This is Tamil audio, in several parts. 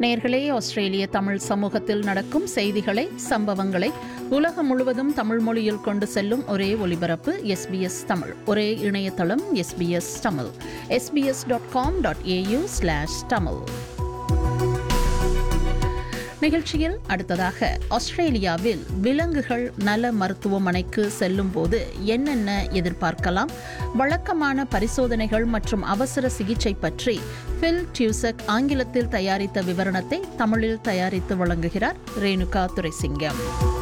நேர்களே ஆஸ்திரேலிய தமிழ் சமூகத்தில் நடக்கும் செய்திகளை சம்பவங்களை உலகம் முழுவதும் தமிழ் மொழியில் கொண்டு செல்லும் ஒரே ஒலிபரப்பு எஸ்பிஎஸ் தமிழ் ஒரே இணையதளம் SBS Tamil SBS dot com dot AU slash Tamil நிகழ்ச்சியில் அடுத்ததாக ஆஸ்திரேலியாவில் விலங்குகள் நல மருத்துவமனைக்கு செல்லும் போது என்னென்ன எதிர்பார்க்கலாம் வழக்கமான பரிசோதனைகள் மற்றும் அவசர சிகிச்சை பற்றி பில் டியூசக் ஆங்கிலத்தில் தயாரித்த விவரணத்தை தமிழில் தயாரித்து வழங்குகிறார் ரேணுகா துரைசிங்கம்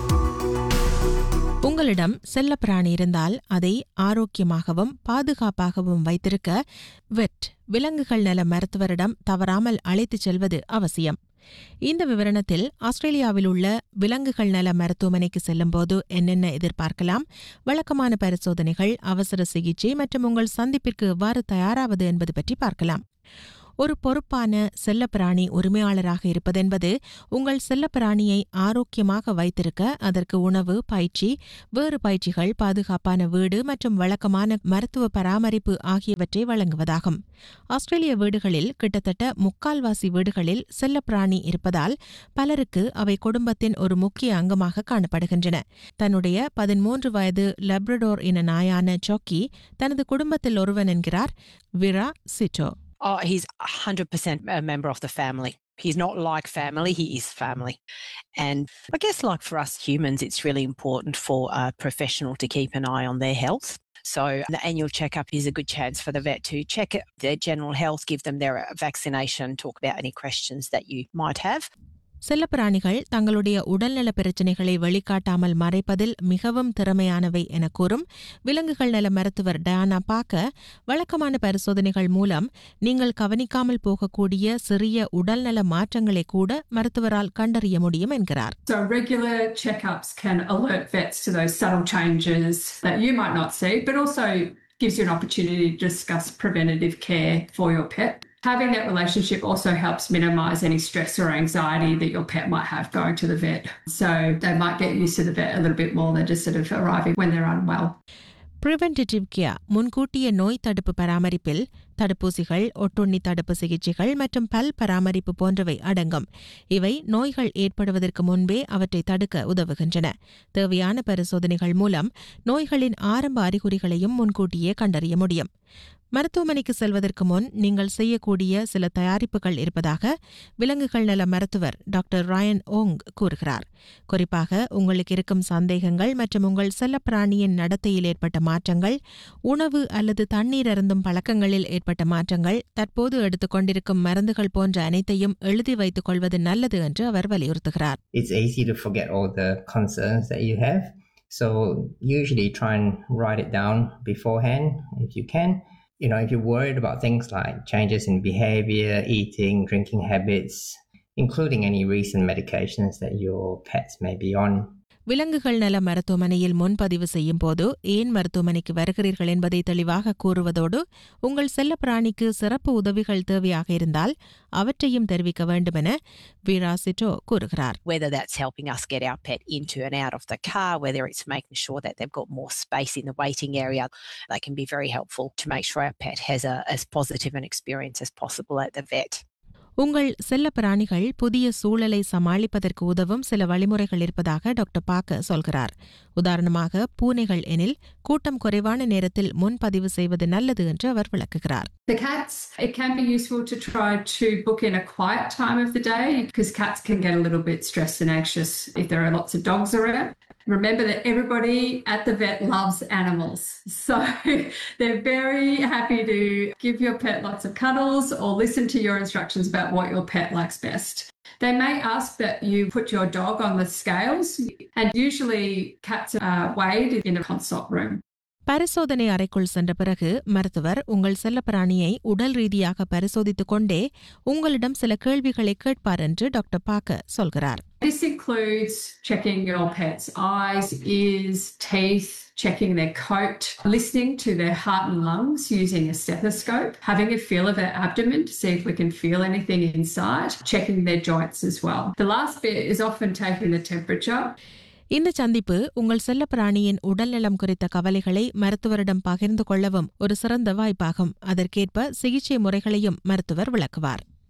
உங்களிடம் செல்லப்பிராணி இருந்தால் அதை ஆரோக்கியமாகவும் பாதுகாப்பாகவும் வைத்திருக்க வெட் விலங்குகள் நல மருத்துவரிடம் தவறாமல் அழைத்துச் செல்வது அவசியம் இந்த விவரணத்தில் ஆஸ்திரேலியாவில் உள்ள விலங்குகள் நல மருத்துவமனைக்கு செல்லும்போது என்னென்ன எதிர்பார்க்கலாம் வழக்கமான பரிசோதனைகள் அவசர சிகிச்சை மற்றும் உங்கள் சந்திப்பிற்கு எவ்வாறு தயாராவது என்பது பற்றி பார்க்கலாம் ஒரு பொறுப்பான செல்லப்பிராணி உரிமையாளராக இருப்பதென்பது உங்கள் செல்லப்பிராணியை ஆரோக்கியமாக வைத்திருக்க அதற்கு உணவு பயிற்சி வேறு பயிற்சிகள் பாதுகாப்பான வீடு மற்றும் வழக்கமான மருத்துவ பராமரிப்பு ஆகியவற்றை வழங்குவதாகும் ஆஸ்திரேலிய வீடுகளில் கிட்டத்தட்ட முக்கால்வாசி வீடுகளில் செல்லப்பிராணி இருப்பதால் பலருக்கு அவை குடும்பத்தின் ஒரு முக்கிய அங்கமாக காணப்படுகின்றன தன்னுடைய பதிமூன்று வயது லெப்ரடோர் இன நாயான சாக்கி தனது குடும்பத்தில் ஒருவன் என்கிறார் விரா சிட்டோ Oh, he's 100% a member of the family. He's not like family, he is family. And I guess, like for us humans, it's really important for a professional to keep an eye on their health. So, the annual checkup is a good chance for the vet to check their general health, give them their vaccination, talk about any questions that you might have. செல்லப்பிராணிகள் தங்களுடைய உடல்நல பிரச்சினைகளை வெளிக்காட்டாமல் மறைப்பதில் மிகவும் திறமையானவை என கூறும் விலங்குகள் நல மருத்துவர் டயானா பாக்க வழக்கமான பரிசோதனைகள் மூலம் நீங்கள் கவனிக்காமல் போகக்கூடிய சிறிய உடல்நல மாற்றங்களை கூட மருத்துவரால் கண்டறிய முடியும் என்கிறார் So regular checkups can alert vets to those subtle changes that you might not see, but also gives you an opportunity to discuss preventative care for your pet. Having that relationship also helps minimize any stress or anxiety that your pet might have going to the vet. So they might get used to the vet a little bit more than just sort of arriving when they're unwell. Preventive care முன்கூட்டிய நோய் தடுப்பு பராமரிப்பில் தடுப்பூசிகள் ஒட்டுண்ணி தடுப்பு சிகிச்சைகள் மற்றும் பல் பராமரிப்பு போன்றவை அடங்கும் இவை நோய்கள் ஏற்படுவதற்கு முன்பே அவற்றை தடுக்க உதவுகின்றன தேவையான பரிசோதனைகள் மூலம் நோய்களின் ஆரம்ப அறிகுறிகளையும் முன்கூட்டியே கண்டறிய முடியும் மருத்துவமனைக்கு செல்வதற்கு முன் நீங்கள் செய்யக்கூடிய சில தயாரிப்புகள் இருப்பதாக விலங்குகள் நல மருத்துவர் டாக்டர் ராயன் ஓங் கூறுகிறார் குறிப்பாக உங்களுக்கு இருக்கும் சந்தேகங்கள் மற்றும் உங்கள் செல்லப்பிராணியின் நடத்தையில் ஏற்பட்ட மாற்றங்கள் உணவு அல்லது தண்ணீர் அருந்தும் பழக்கங்களில் ஏற்பட்ட மாற்றங்கள் தற்போது எடுத்துக்கொண்டிருக்கும் மருந்துகள் போன்ற அனைத்தையும் எழுதி வைத்துக் கொள்வது நல்லது என்று அவர் வலியுறுத்துகிறார் It's easy to forget all the concerns that you have. So usually try and write it down beforehand if you can. You know, if you're worried about things like changes in behavior, eating, drinking habits, including any recent medications that your pets may be on, விலங்குகள் நல மருத்துவமனையில் முன்பதிவு செய்யும் போது ஏன் மருத்துவமனைக்கு வருகிறீர்கள் என்பதை தெளிவாக கூறுவதோடு உங்கள் செல்லப்பிராணிக்கு சிறப்பு உதவிகள் தேவையாக இருந்தால் அவற்றையும் தெரிவிக்க வேண்டுமென வீராசிட்டோ கூறுகிறார் Whether that's helping us get our pet into and out of the car, whether it's making sure that they've got more space in the waiting area, they can be very helpful to make sure our pet has a, as positive an experience as possible at the vet. உங்கள் செல்லப்பிராணிகள் புதிய சூழலை சமாளிப்பதற்கு உதவும் சில வழிமுறைகள் இருப்பதாக டாக்டர் பாக்க சொல்கிறார் உதாரணமாக பூனைகள் எனில் கூட்டம் குறைவான நேரத்தில் முன்பதிவு செய்வது நல்லது என்று அவர் விளக்குகிறார் The cats, it can be useful to try to book in a quiet time of the day because cats can get a little bit stressed and anxious if there are lots of dogs around. Remember that everybody at the vet loves animals. So they're very happy to give your pet lots of cuddles or listen to your instructions about what your pet likes best. They may ask that you put your dog on the scales, and usually cats are weighed in a consult room. பரிசோதனை அறைக்குள் சென்ற பிறகு மருத்துவர் உங்கள் செல்லப்பிராணியை உடல் ரீதியாக பரிசோதித்துக் கொண்டே உங்களிடம் சில கேள்விகளை கேட்பார் என்று டாக்டர் பாக்க சொல்கிறார் This includes checking your pet's eyes, ears, teeth, checking their coat, listening to their heart and lungs using a stethoscope, having a feel of their abdomen to see if we can feel anything inside, checking their joints as well. The last bit is often taking the temperature. இந்த சந்திப்பு உங்கள் செல்லப்பிராணியின் உடல்நலம் குறித்த கவலைகளை மருத்துவரிடம் பகிர்ந்து கொள்ளவும் ஒரு சிறந்த வாய்ப்பாகும் அதற்கேற்ப சிகிச்சை முறைகளையும் மருத்துவர் விளக்குவார்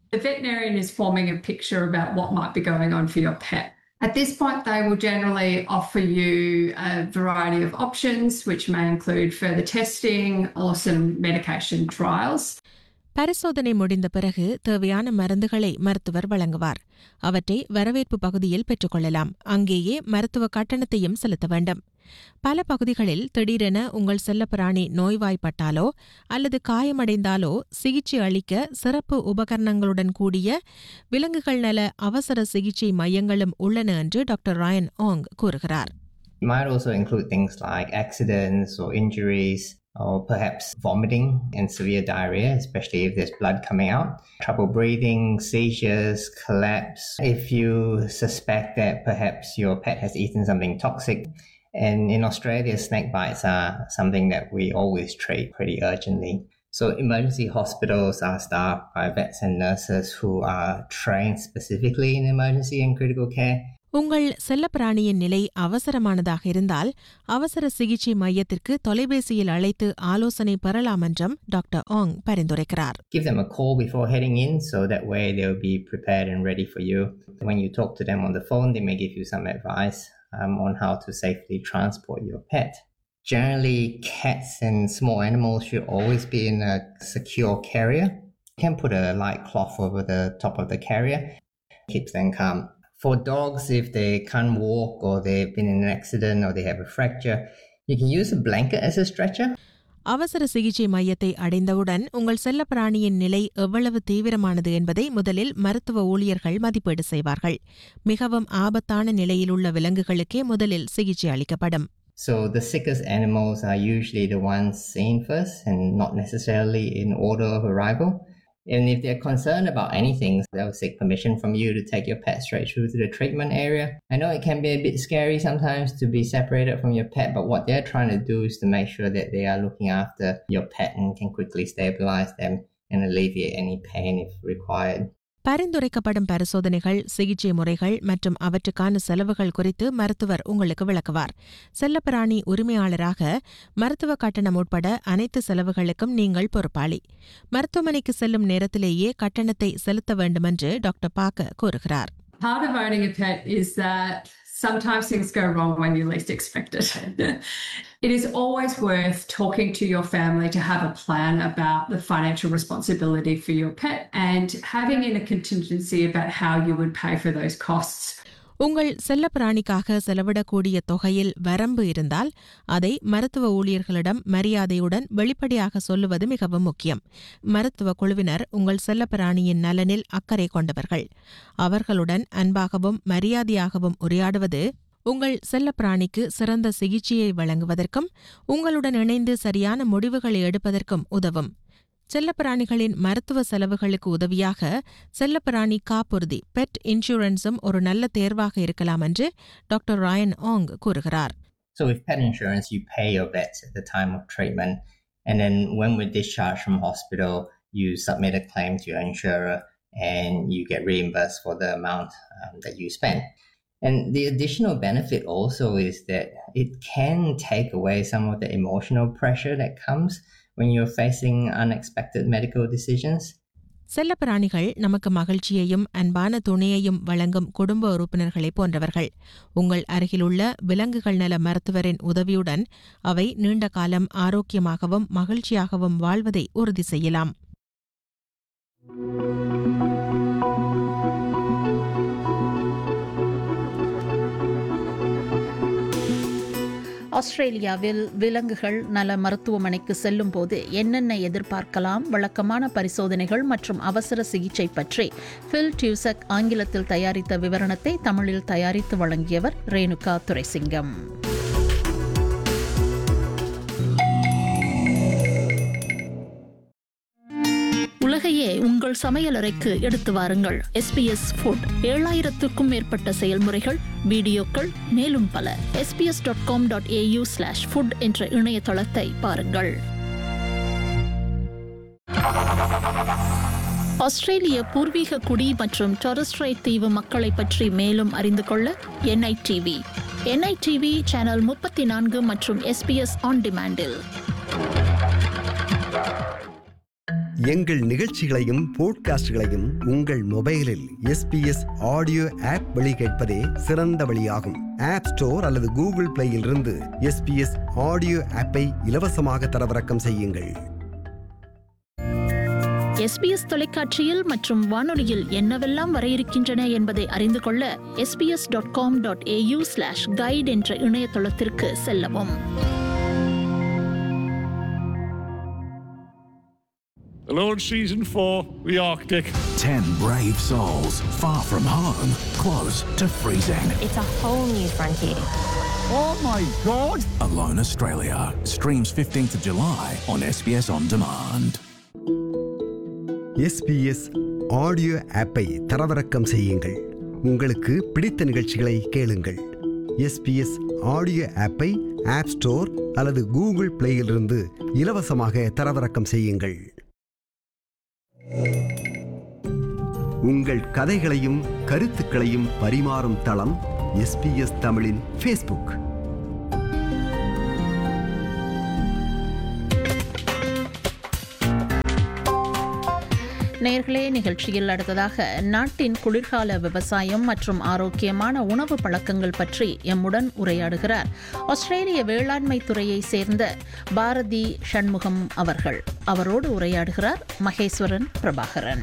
The veterinarian is forming a picture about what might be going on for your pet. At this point, they will generally offer you a variety of options, which may include further testing or some medication trials. பரிசோதனை முடிந்த பிறகு தேவையான மருந்துகளை மருத்துவர் வழங்குவார் அவற்றை வரவேற்பு பகுதியில் பெற்றுக்கொள்ளலாம் அங்கேயே மருத்துவ கட்டணத்தையும் செலுத்த வேண்டும் பல பகுதிகளில் திடீரென உங்கள் செல்லப்பிராணி நோய்வாய்ப்பட்டாலோ அல்லது காயமடைந்தாலோ சிகிச்சை அளிக்க சிறப்பு உபகரணங்களுடன் கூடிய விலங்குகள் நல அவசர சிகிச்சை மையங்களும் உள்ளன என்று டாக்டர் ராயன் ஆங் கூறுகிறார் It might also include things like accidents or injuries, or perhaps vomiting and severe diarrhea, especially if there's blood coming out, trouble breathing, seizures, collapse. If you suspect that perhaps your pet has eaten something toxic, and in Australia, snake bites are something that we always treat pretty urgently. So, emergency hospitals are staffed by vets and nurses who are trained specifically in emergency and critical care. உங்கள் செல்லப்பிராணியின் நிலை அவசரமானதாக இருந்தால் அவசர சிகிச்சை மையத்திற்கு தொலைபேசியில் அழைத்து ஆலோசனை பெறலாம் என்றும் டாக்டர் ஆங் பரிந்துரைக்கிறார் give them a call before heading in so that way they'll be prepared and ready for you. When you talk to them on the phone, they may give you some advice um, on how to safely transport your pet. Generally, cats and small animals should always be in a secure carrier. You can put a light cloth over the top of the carrier, keeps them calm. For dogs, if they can't walk or they've been in an accident or they have a fracture, you can use a blanket as a stretcher. அவசர சிகிச்சை மையத்தை அடைந்தவுடன் உங்கள் செல்லப்பிராணியின் நிலை எவ்வளவு தீவிரமானது என்பதை முதலில் மருத்துவ ஊழியர்கள் மதிப்பீடு செய்வார்கள் மிகவும் ஆபத்தான நிலையில் உள்ள விலங்குகளுக்கே முதலில் சிகிச்சை அளிக்கப்படும் So the sickest animals are usually the ones seen first and not necessarily in order of arrival. And if they're concerned about anything, they'll seek permission from you to take your pet straight through to the treatment area. I know it can be a bit scary sometimes to be separated from your pet, but what they're trying to do is to make sure that they are looking after your pet and can quickly stabilize them and alleviate any pain if required. பரிந்துரைக்கப்படும் பரிசோதனைகள் சிகிச்சை முறைகள் மற்றும் அவற்றுக்கான செலவுகள் குறித்து மருத்துவர் உங்களுக்கு விளக்குவார் செல்லப்பிராணி உரிமையாளராக மருத்துவ கட்டணம் உட்பட அனைத்து செலவுகளுக்கும் நீங்கள் பொறுப்பாளி மருத்துவமனைக்கு செல்லும் நேரத்திலேயே கட்டணத்தை செலுத்த வேண்டுமென்று டாக்டர் பாக்க கூறுகிறார் Part of owning a pet is that sometimes things go wrong when you least expect it. it is always worth talking to your family to have a plan about the financial responsibility for your pet and having in a contingency about how you would pay for those costs. உங்கள் செல்லப்பிராணிக்காக செலவிடக்கூடிய தொகையில் வரம்பு இருந்தால் அதை மருத்துவ ஊழியர்களிடம் மரியாதையுடன் வெளிப்படையாக சொல்லுவது மிகவும் முக்கியம் மருத்துவ குழுவினர் உங்கள் செல்லப்பிராணியின் நலனில் அக்கறை கொண்டவர்கள் அவர்களுடன் அன்பாகவும் மரியாதையாகவும் உரையாடுவது உங்கள் செல்லப்பிராணிக்கு சிறந்த சிகிச்சையை வழங்குவதற்கும் உங்களுடன் இணைந்து சரியான முடிவுகளை எடுப்பதற்கும் உதவும் செல்லப்பிராணிகளின் மருத்துவ செலவுகளுக்கு உதவியாக செல்லப்பிராணி காப்புறுதி பெட் இன்சூரன்ஸும் ஒரு நல்ல தேர்வாக இருக்கலாம் என்று டாக்டர் ராயன் ஆங் கூறுகிறார் So with pet insurance, you pay your vets at the time of treatment, and then when we're discharged from hospital, you submit a claim to your insurer, and you get reimbursed for the amount um, that you spent. And the additional benefit also is that it can take away some of the emotional pressure that comes when you're facing unexpected medical decisions. செல்லப்பிராணிகள் நமக்கு மகிழ்ச்சியையும் அன்பான துணையையும் வழங்கும் குடும்ப உறுப்பினர்களைப் போன்றவர்கள் உங்கள் அருகிலுள்ள விலங்குகள் நல மருத்துவரின் உதவியுடன் அவை நீண்ட காலம் ஆரோக்கியமாகவும் மகிழ்ச்சியாகவும் வாழ்வதை உறுதி செய்யலாம் ஆஸ்திரேலியாவில் விலங்குகள் நல மருத்துவமனைக்கு செல்லும் போது என்னென்ன எதிர்பார்க்கலாம் வழக்கமான பரிசோதனைகள் மற்றும் அவசர சிகிச்சை பற்றி ஃபில் டியூசக் ஆங்கிலத்தில் தயாரித்த விவரணத்தை தமிழில் தயாரித்து வழங்கியவர் ரேணுகா துரைசிங்கம் உலகையே உங்கள் சமையலறைக்கு எடுத்து வாருங்கள் எஸ்பிஎஸ் ஃபுட் ஏழாயிரத்துக்கும் மேற்பட்ட செயல்முறைகள் வீடியோக்கள் மேலும் பல SBS dot com dot AU slash food என்ற இணையதளத்தை பாருங்கள் ஆஸ்திரேலிய பூர்வீக குடி மற்றும் டொரஸ்ட்ரைட் தீவு மக்களை பற்றி மேலும் அறிந்து கொள்ள என்ஐடிவி என்ஐடிவி சேனல் முப்பத்தி நான்கு மற்றும் எஸ்பிஎஸ் ஆன் டிமாண்டில் எங்கள் நிகழ்ச்சிகளையும் போட்காஸ்டுகளையும் உங்கள் மொபைலில் எஸ்பிஎஸ் ஆடியோ ஆப் வழி கேட்பதே சிறந்த வழியாகும் ஆப் ஸ்டோர் அல்லது கூகுள் பிளேயில் இருந்து எஸ்பிஎஸ் ஆடியோ ஆப்பை இலவசமாக தரவிறக்கம் செய்யுங்கள் எஸ்பிஎஸ் தொலைக்காட்சியில் மற்றும் வானொலியில் என்னவெல்லாம் வர இருக்கின்றன என்பதை அறிந்து கொள்ள SBS dot com dot AU slash guide என்ற இணையதளத்திற்கு செல்லவும் Launch season four, the Arctic. Ten brave souls, far from home, close to freezing. It's a whole new frontier. Oh my god! Alone Australia streams 15th of July on SBS On Demand. SBS audio ஆப்பை தரவிறக்கம் செய்யுங்கள் உங்களுக்கு பிடித்த நிகழ்ச்சிகளை கேளுங்கள் எஸ்பிஎஸ் ஆடியோ ஆப்பை ஆப் ஸ்டோர் அல்லது கூகுள் பிளேயிலிருந்து இலவசமாக தரவிறக்கம் செய்யுங்கள் உங்கள் கதைகளையும் கருத்துக்களையும் பரிமாறும் தளம் எஸ்பிஎஸ் தமிழின் ஃபேஸ்புக் நேர்களே நிகழ்ச்சியில் அடுத்ததாக நாட்டின் குளிர்கால விவசாயம் மற்றும் ஆரோக்கியமான உணவு பழக்கங்கள் பற்றி எம்முடன் உரையாடுகிறார் ஆஸ்திரேலிய வேளாண்மை துறையை சேர்ந்த பாரதி சண்முகம் அவர்கள் அவரோடு உரையாடுகிறார் மகேஸ்வரன் பிரபாகரன்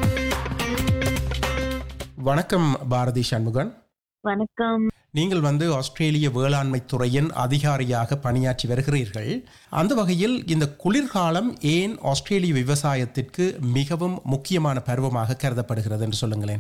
வணக்கம் பாரதி சண்முகன் வணக்கம் நீங்கள் வந்து ஆஸ்திரேலிய வேளாண்மை துறையின் அதிகாரியாக பணியாற்றி வருகிறீர்கள் அந்த வகையில் இந்த குளிர்காலம் ஏன் ஆஸ்திரேலிய விவசாயத்திற்கு மிகவும் முக்கியமான பருவமாக கருதப்படுகிறது என்று சொல்லுங்களேன்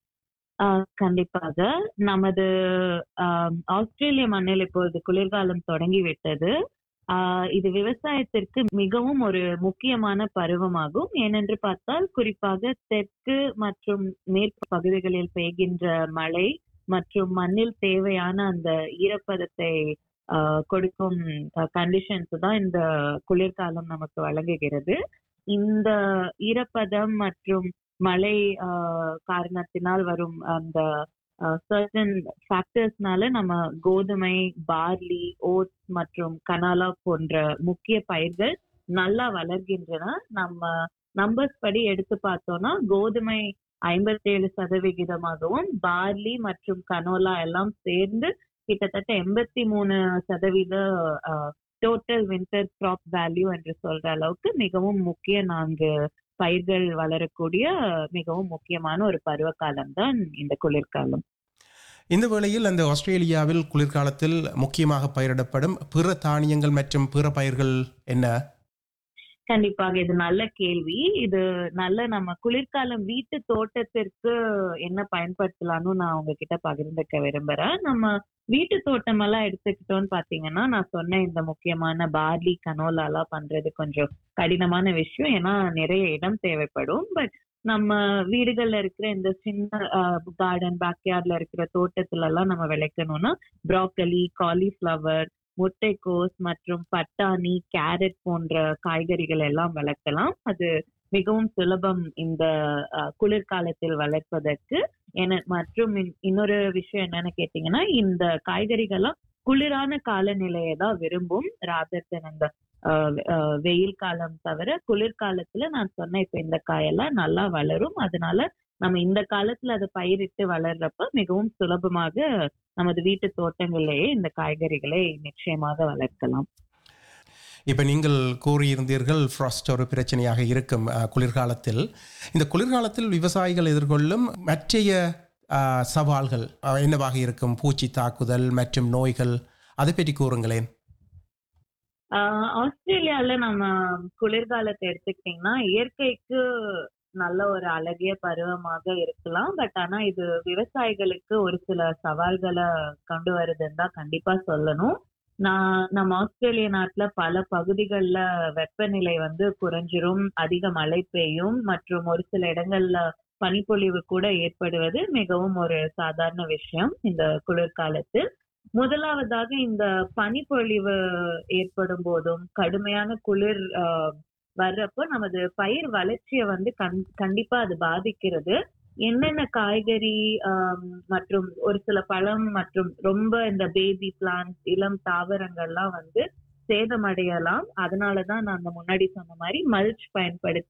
ஆஹ் கண்டிப்பாக நமது ஆஹ் ஆஸ்திரேலிய மண்ணில் இப்பொழுது குளிர்காலம் தொடங்கிவிட்டது ஆஹ் இது விவசாயத்திற்கு மிகவும் ஒரு முக்கியமான பருவமாகும் ஏனென்று பார்த்தால் குறிப்பாக தெற்கு மற்றும் மேற்கு பகுதிகளில் பெய்கின்ற மழை மற்றும் மண்ணில் தேவையான அந்த ஈரப்பதத்தை ஆஹ் கொடுக்கும் கண்டிஷன்ஸ் தான் இந்த குளிர்காலம் நமக்கு வழங்குகிறது இந்த ஈரப்பதம் மற்றும் மழை ஆஹ் காரணத்தினால் வரும் அந்த சர்டன் ஃபேக்டர்ஸ்னால நம்ம கோதுமை பார்லி ஓட்ஸ் மற்றும் கனாலா போன்ற முக்கிய பயிர்கள் நல்லா வளர்கின்றன நம்ம நம்பர்ஸ் படி எடுத்து பார்த்தோம்னா கோதுமை ஐம்பத்தேழு சதவிகிதமாகவும் பார்லி மற்றும் கனோலா எல்லாம் சேர்ந்து கிட்டத்தட்ட எண்பத்தி மூணு சதவீத டோட்டல் வின்டர் கிராப் வேல்யூ என்று சொல்ற அளவுக்கு மிகவும் முக்கிய நான்கு பயிர்கள் வளரக்கூடிய மிகவும் முக்கியமான ஒரு பருவ காலம் தான் இந்த குளிர்காலம் இந்த வேளையில் அந்த ஆஸ்திரேலியாவில் குளிர்காலத்தில் முக்கியமாக பயிரிடப்படும் பிற தானியங்கள் மற்றும் பிற பயிர்கள் என்ன கண்டிப்பாக இது நல்ல கேள்வி இது நல்ல நம்ம குளிர்காலம் வீட்டு தோட்டத்திற்கு என்ன பயன்படுத்தலாம்னு நான் உங்ககிட்ட பகிர்ந்துக்க விரும்புறேன் நம்ம வீட்டு தோட்டம் எல்லாம் எடுத்துக்கிட்டோம்னு பாத்தீங்கன்னா நான் சொன்ன இந்த முக்கியமான பார்லி கனோலா எல்லாம் பண்றது கொஞ்சம் கடினமான விஷயம் ஏன்னா நிறைய இடம் தேவைப்படும் பட் நம்ம வீடுகள்ல இருக்கிற இந்த சின்ன கார்டன் பேக்யார்ட்ல இருக்கிற தோட்டத்துல எல்லாம் நம்ம விளைக்கணும்னா ப்ராக்கலி காலிஃபிளவர் முட்டைக்கோஸ் மற்றும் பட்டாணி கேரட் போன்ற காய்கறிகள் எல்லாம் வளர்க்கலாம் அது மிகவும் சுலபம் இந்த குளிர்காலத்தில் வளர்ப்பதற்கு என மற்றும் இன்னொரு விஷயம் என்னன்னு கேட்டீங்கன்னா இந்த காய்கறிகள்லாம் குளிரான காலநிலையை தான் விரும்பும் ராதர் அந்த வெயில் காலம் தவிர குளிர்காலத்துல நான் சொன்ன இப்ப இந்த காயெல்லாம் நல்லா வளரும் அதனால நம்ம இந்த காலத்துல அதை பயிரிட்டு வளர்றப்ப மிகவும் சுலபமாக நமது வீட்டு தோட்டங்களிலேயே இந்த காய்கறிகளை நிச்சயமாக வளர்க்கலாம் இப்ப நீங்கள் கூறியிருந்தீர்கள் ஃப்ராஸ்ட் ஒரு பிரச்சனையாக இருக்கும் குளிர்காலத்தில் இந்த குளிர்காலத்தில் விவசாயிகள் எதிர்கொள்ளும் மற்றைய சவால்கள் என்னவாக இருக்கும் பூச்சி தாக்குதல் மற்றும் நோய்கள் அதை பற்றி கூறுங்களேன் ஆஸ்திரேலியால நம்ம குளிர்காலத்தை எடுத்துக்கிட்டீங்கன்னா இயற்கைக்கு நல்ல ஒரு அழகிய பருவமாக இருக்கலாம் பட் ஆனா இது விவசாயிகளுக்கு ஒரு சில சவால்களை கொண்டு வருதுன்னு தான் கண்டிப்பா சொல்லணும் நான் நம்ம ஆஸ்திரேலிய நாட்டுல பல பகுதிகளில் வெப்பநிலை வந்து குறைஞ்சிரும் அதிக மழை பெய்யும் மற்றும் ஒரு சில இடங்கள்ல பனிப்பொழிவு கூட ஏற்படுவது மிகவும் ஒரு சாதாரண விஷயம் இந்த குளிர்காலத்தில் முதலாவதாக இந்த பனிப்பொழிவு ஏற்படும் போதும் கடுமையான குளிர் வர்றப்போ நமது பயிர் வளர்ச்சியை வந்து கண் கண்டிப்பா அது பாதிக்கிறது என்னென்ன காய்கறி மற்றும் ஒரு சில பழம் மற்றும் ரொம்ப இந்த பேபி பிளான்ட் இளம் தாவரங்கள்லாம் வந்து சேதமடையலாம் அதனாலதான் நான் முன்னாடி சொன்ன மாதிரி மல்ச் பயன்படுத்தி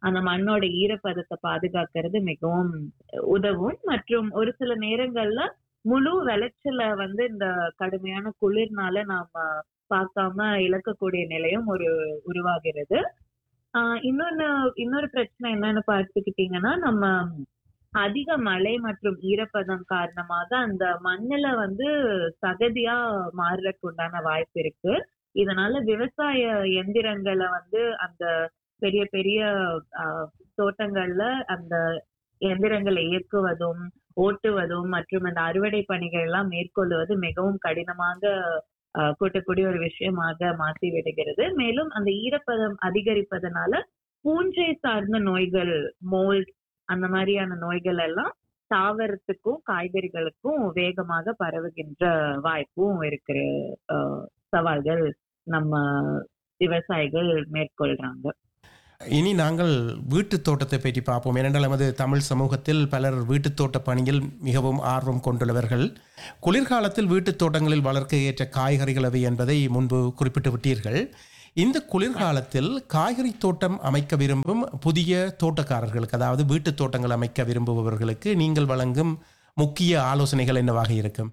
அந்த மண்ணோட ஈரப்பதத்தை பாதுகாக்கிறது மிகவும் உதவும் மற்றும் ஒரு சில நேரங்கள்ல முழு விளைச்சல வந்து இந்த கடுமையான குளிர்னால நாம பார்க்காம இழக்கக்கூடிய நிலையும் ஒரு உருவாகிறது ஆஹ் இன்னொன்னு இன்னொரு பிரச்சனை என்னன்னு பார்த்துக்கிட்டீங்கன்னா நம்ம அதிக மழை மற்றும் ஈரப்பதம் காரணமாக அந்த மண்ணுல வந்து சகதியா மாறுறதுக்கு உண்டான வாய்ப்பு இருக்கு இதனால விவசாய எந்திரங்களை வந்து அந்த பெரிய பெரிய ஆஹ், தோட்டங்கள்ல அந்த எந்திரங்களை இயக்குவதும் ஓட்டுவதும் மற்றும் அந்த அறுவடை பணிகள் எல்லாம் மேற்கொள்வது மிகவும் கடினமாக ஆஹ், கூட்டக்கூடிய ஒரு விஷயமாக மாற்றி விடுகிறது மேலும் அந்த ஈரப்பதம் அதிகரிப்பதனால பூஞ்சை சார்ந்த நோய்கள் மோல்ட் அந்த மாதிரியான நோய்கள் எல்லாம் தாவரத்துக்கும் காய்கறிகளுக்கும் வேகமாக பரவுகின்ற வாய்ப்பும் இருக்கிற ஆஹ், சவால்கள் நம்ம விவசாயிகள் மேற்கொள்றாங்க இனி நாங்கள் வீட்டுத் தோட்டத்தை பற்றி பார்ப்போம் ஏனென்றால் நமது தமிழ் சமூகத்தில் பலர் வீட்டுத் தோட்ட பணியில் மிகவும் ஆர்வம் கொண்டுள்ளவர்கள் குளிர்காலத்தில் வீட்டுத் தோட்டங்களில் வளர்க்க ஏற்ற காய்கறிகள் எவை என்பதை முன்பு குறிப்பிட்டு விட்டீர்கள் இந்த குளிர்காலத்தில் காய்கறி தோட்டம் அமைக்க விரும்பும் புதிய தோட்டக்காரர்களுக்கு அதாவது வீட்டுத் தோட்டங்கள் அமைக்க விரும்புபவர்களுக்கு நீங்கள் வழங்கும் முக்கிய ஆலோசனைகள் என்னவாக இருக்கும்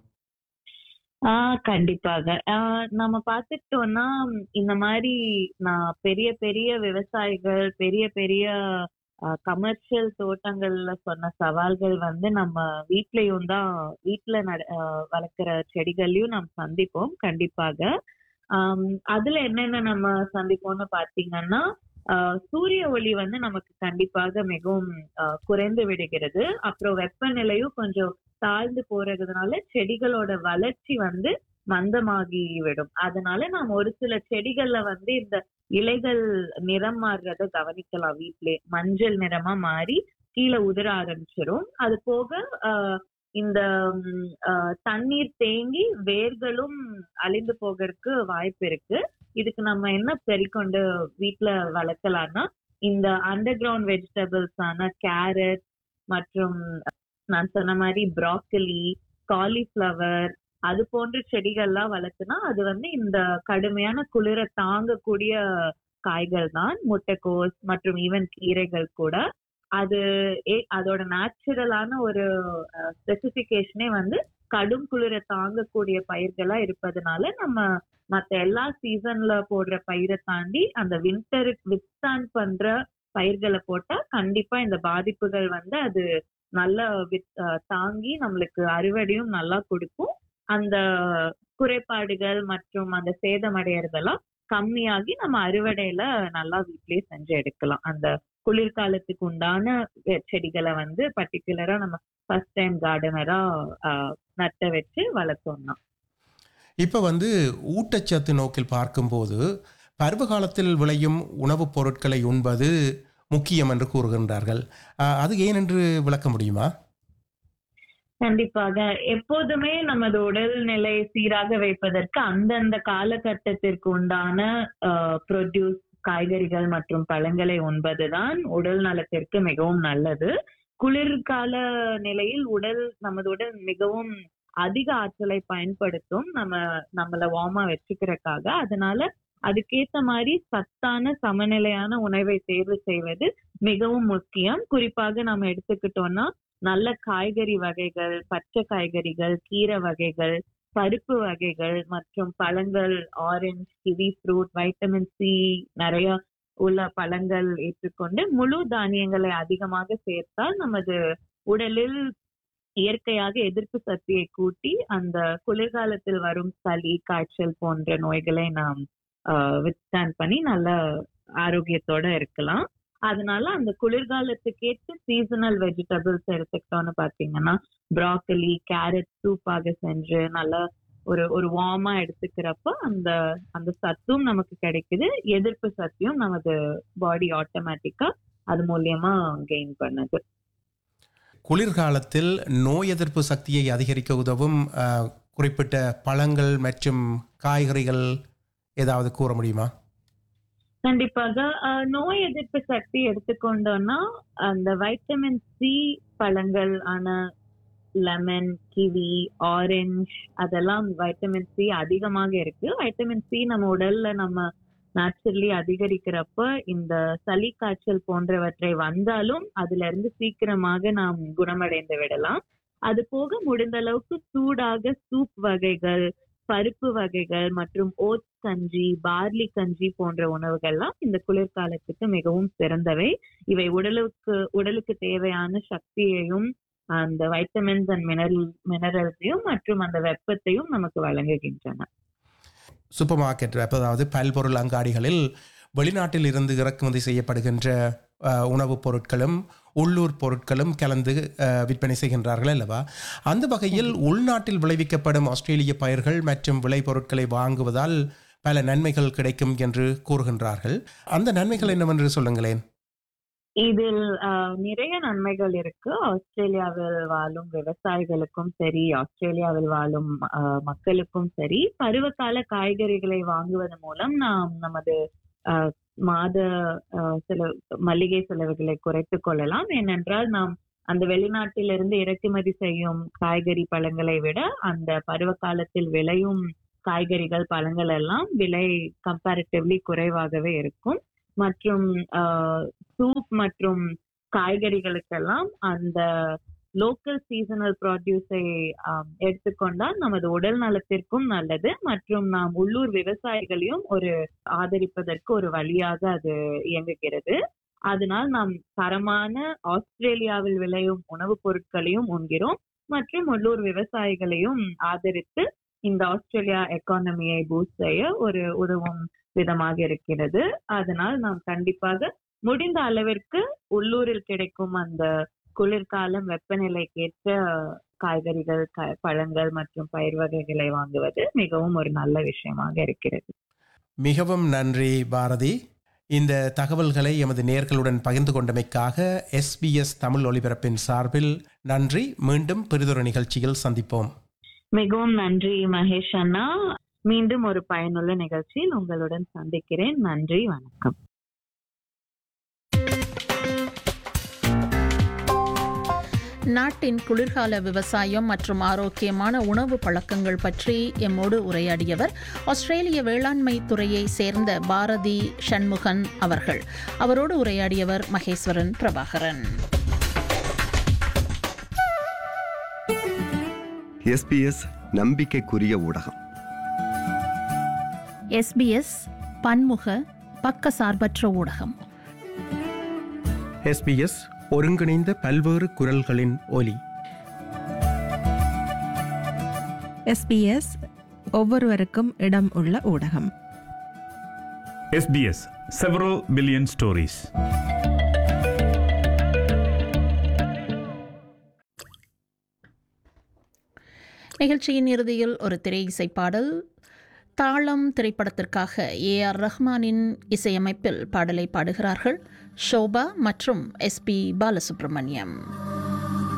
ஆஹ் கண்டிப்பாக ஆஹ் நம்ம பார்த்துக்கிட்டோம்னா இந்த மாதிரி நான் பெரிய பெரிய விவசாயிகள் பெரிய பெரிய கமர்ஷியல் தோட்டங்கள்ல சொன்ன சவால்கள் வந்து நம்ம வீட்லயும் தான் வீட்டுல நட ஆஹ் வளர்க்குற செடிகள்லயும் நாம் சந்திப்போம் கண்டிப்பாக ஆம், அதுல என்னென்ன நம்ம சந்திப்போம்னு பாத்தீங்கன்னா ஆஹ் சூரிய ஒளி வந்து நமக்கு கண்டிப்பாக மிகவும் ஆஹ் குறைந்து விடுகிறது அப்புறம் வெப்பநிலையும் கொஞ்சம் தாழ்ந்து போறதுனால செடிகளோட வளர்ச்சி வந்து மந்தமாகி விடும் அதனால நாம் ஒரு சில செடிகள்ல வந்து இந்த இலைகள் நிறம் மாறுறத கவனிக்கலாம் வீட்டிலே மஞ்சள் நிறமா மாறி கீழே உதிர ஆரம்பிச்சிரும் அது போக ஆஹ் இந்த ம், ஆஹ் தண்ணீர் தேங்கி வேர்களும் அழிந்து போகிறதுக்கு வாய்ப்பு இருக்கு இதுக்கு நம்ம என்ன பெருக்கொண்டு வீட்ல வளர்க்கலாம்னா இந்த அண்டர் கிரவுண்ட் வெஜிடபிள்ஸ் ஆன கேரட் மற்றும் நான் சொன்ன மாதிரி ப்ராக்கலி காலிஃப்ளவர் அது போன்ற செடிகள்லாம் வளர்த்துனா அது வந்து இந்த கடுமையான குளிர தாங்கக்கூடிய காய்கள் தான் முட்டைக்கோஸ் மற்றும் ஈவன் கீரைகள் கூட அது ஏ- அதோட நேச்சுரலான ஒரு ஸ்பெசிபிகேஷனே வந்து கடும் குளிர தாங்கக்கூடிய பயிர்களா இருப்பதனால நம்ம மத்த எல்லா சீசன்ல போடுற பயிரை தாண்டி அந்த வின்டருக்கு வித்ஸ்டாண்ட் பண்ற பயிர்களை போட்டா கண்டிப்பா இந்த பாதிப்புகள் வந்து அது நல்லா வித்- அஹ் தாங்கி நம்மளுக்கு அறுவடையும் நல்லா கொடுக்கும் அந்த குறைபாடுகள் மற்றும் அந்த சேதமடையறதெல்லாம் கம்மியாகி நம்ம அறுவடையில நல்லா வீட்லயே செஞ்சு எடுக்கலாம் அந்த குளிர்காலத்துக்கு உண்டான வெ- செடிகளை வந்து பர்டிகுலரா நம்ம ஃபர்ஸ்ட் டைம் கார்டனரா நட்ட வச்சு வளர்த்தோம்னா இப்போ வந்து ஊட்டச்சத்து நோக்கில் பார்க்கும்போது பருவகாலத்தில் விளையும் உணவுப் பொருட்களை உண்பது முக்கியம் என்று கூறுகின்றார்கள் ஆஹ் அது ஏன் என்று விளக்க முடியுமா கண்டிப்பாக எப்போதுமே நமது உடல்நிலை சீராக வைப்பதற்கு அந்தந்த காலகட்டத்திற்கு உண்டான ப்ரொடியூஸ் காய்கறிகள் மற்றும் பழங்களை உண்பதுதான் உடல் நலத்திற்கு மிகவும் நல்லது குளிர்கால நிலையில் உடல் நமது உடல் மிகவும் அதிக ஆற்றலை பயன்படுத்தும் நம்ம நம்மள வார்மா வச்சுக்கிறதுக்காக அதனால அதுக்கேத்த மாதிரி சத்தான சமநிலையான உணவை தேர்வு செய்வது மிகவும் முக்கியம் குறிப்பாக நம்ம எடுத்துக்கிட்டோம்னா நல்ல காய்கறி வகைகள் பச்சை காய்கறிகள் கீரை வகைகள் பருப்பு வகைகள் மற்றும் பழங்கள் orange kiwi fruit vitamin C நிறைய உள்ள பழங்கள் ஏற்றுக்கொண்டு முழு தானியங்களை அதிகமாக சேர்த்தால் நமது உடலில் இயற்கையாக எதிர்ப்பு சக்தியை கூட்டி அந்த குளிர்காலத்தில் வரும் சளி காய்ச்சல் போன்ற நோய்களை நாம் வித்ஸ்டாண்ட் பண்ணி நல்ல ஆரோக்கியத்தோட இருக்கலாம் அதனால அந்த குளிர்காலத்துக்கேற்ற சீசனல் வெஜிடபிள்ஸ் எடுத்துக்கிட்டோம்னு பாத்தீங்கன்னா ப்ராக்கலி கேரட் சூப்பாக செஞ்சு நல்லா ஒரு ஒரு வார்மா எடுத்துக்கிறப்ப அந்த அந்த சத்தும் நமக்கு கிடைக்குது எதிர்ப்பு சக்தியும் நமது பாடி ஆட்டோமேட்டிக்கா அது மூலியமா கெயின் பண்ணுது குளிர்காலத்தில் நோய் எதிர்ப்பு சக்தியை அதிகரிக்க உதவும் ஆஹ், குறிப்பிட்ட பழங்கள் மற்றும் காய்கறிகள் ஏதாவது கூற முடியுமா கண்டிப்பாக அஹ், நோய் எதிர்ப்பு சக்தி எடுத்துக்கொண்டோம்னா அந்த வைட்டமின் சி பழங்கள் ஆன லெமன் கிவி ஆரஞ்சு அதெல்லாம் வைட்டமின் சி அதிகமாக இருக்கு வைட்டமின் சி நம்ம உடல்ல நம்ம நேச்சுரலி அதிகரிக்கிறப்ப இந்த சளி காய்ச்சல் போன்றவற்றை வந்தாலும் அதுல இருந்து சீக்கிரமாக நாம் குணமடைந்து விடலாம் அது போக முடிந்த அளவுக்கு சூடாக சூப் வகைகள் பருப்பு வகைகள் மற்றும் ஓட்ஸ் கஞ்சி பார்லி கஞ்சி போன்ற உணவுகள்லாம் இந்த குளிர்காலத்துக்கு மிகவும் சிறந்தவை இவை உடலுக்கு உடலுக்கு தேவையான சக்தியையும் அந்த வைட்டமின்ஸ் அண்ட் மினரல் மினரல்ஸையும் மற்றும் அந்த வெப்பத்தையும் நமக்கு வழங்குகின்றன சூப்பர் மார்க்கெட் அதாவது பல்பொருள் அங்காடிகளில் வெளிநாட்டில் இருந்து இறக்குமதி செய்யப்படுகின்ற அஹ், உணவுப் பொருட்களும் உள்ளூர் பொருட்களும் கலந்து அஹ், விற்பனை செய்கின்றார்கள் அல்லவா அந்த வகையில் உள்நாட்டில் விளைவிக்கப்படும் ஆஸ்திரேலிய பயிர்கள் மற்றும் விளைபொருட்களை வாங்குவதால் பல நன்மைகள் கிடைக்கும் என்று கூறுகின்றார்கள் அந்த நன்மைகள் என்னவென்று சொல்லுங்களேன் இதில் ஆஹ், நிறைய நன்மைகள் இருக்கு ஆஸ்திரேலியாவில் வாழும் விவசாயிகளுக்கும் சரி ஆஸ்திரேலியாவில் வாழும் ஆஹ், மக்களுக்கும் சரி பருவகால காய்கறிகளை வாங்குவதன் மூலம் நாம் நமது ஆஹ், மாத ஆஹ், செலவு மளிகை செலவுகளை குறைத்துக் கொள்ளலாம் ஏனென்றால் நாம் அந்த வெளிநாட்டிலிருந்து இறக்குமதி செய்யும் காய்கறி பழங்களை விட அந்த பருவ காலத்தில் விளையும் காய்கறிகள் பழங்கள் எல்லாம் விலை கம்பேரிட்டிவ்லி குறைவாகவே இருக்கும் மற்றும் சூப் மற்றும் காய்கறிகளுக்கெல்லாம் அந்த லோக்கல் சீசனல் ப்ராடியூஸை எடுத்துக்கொண்டால் நமது உடல் நலத்திற்கும் நல்லது மற்றும் நாம் உள்ளூர் விவசாயிகளையும் ஒரு ஆதரிப்பதற்கு ஒரு வழியாக அது இயங்குகிறது அதனால் நாம் தரமான ஆஸ்திரேலியாவில் விளையும் உணவுப் பொருட்களையும் உண்கிறோம் மற்றும் உள்ளூர் விவசாயிகளையும் ஆதரித்து இந்த ஆஸ்திரேலியா எக்கானமியை பூஸ்ட் செய்ய ஒரு உதவும் விதமாக இருக்கிறது அதனால் நாம் கண்டிப்பாக முடிந்த அளவிற்கு உள்ளூரில் கிடைக்கும் அந்த குளிர்காலம் வெப்பநிலைக்கேற்ற காய்கறிகள் க- பழங்கள் மற்றும் பயிர் வகைகளை வாங்குவது மிகவும் ஒரு நல்ல விஷயமாக இருக்கிறது மிகவும் நன்றி பாரதி இந்த தகவல்களை எமது நேர்களுடன் பகிர்ந்து கொண்டமைக்காக எஸ்பிஎஸ் தமிழ் ஒலிபரப்பின் சார்பில் நன்றி மீண்டும் பெரிதொரு நிகழ்ச்சியில் சந்திப்போம் மிகவும் நன்றி மகேஷ் அண்ணா மீண்டும் ஒரு பயனுள்ள நிகழ்ச்சியில் உங்களுடன் சந்திக்கிறேன் நன்றி வணக்கம் நாட்டின் குளிர்கால விவசாயம் மற்றும் ஆரோக்கியமான உணவு பழக்கங்கள் பற்றி எம்மோடு உரையாடியவர் ஆஸ்திரேலிய வேளாண்மை துறையை சேர்ந்த பாரதி சண்முகன் அவர்கள் அவரோடு உரையாடியவர் மகேஸ்வரன் பிரபாகரன் எஸ்பிஎஸ் நம்பிக்கைக்குரிய ஊடகம் எஸ்பிஎஸ் பன்முக பக்கசார்பற்ற ஊடகம் எஸ்பிஎஸ் ஒருங்கிணைந்த பல்வேறு குரல்களின் ஒலி எஸ்பிஎஸ் ஒவ்வொருவருக்கும் இடம் உள்ள ஊடகம் SBS several billion stories. நிகழ்ச்சியின் இறுதியில் ஒரு திரை இசை பாடல் தாளம் திரைப்படத்திற்காக ஏ ஆர் ரஹ்மானின் இசையமைப்பில் பாடலை பாடுகிறார்கள் ஷோபா மற்றும் எஸ்பி பாலசுப்ரமணியம்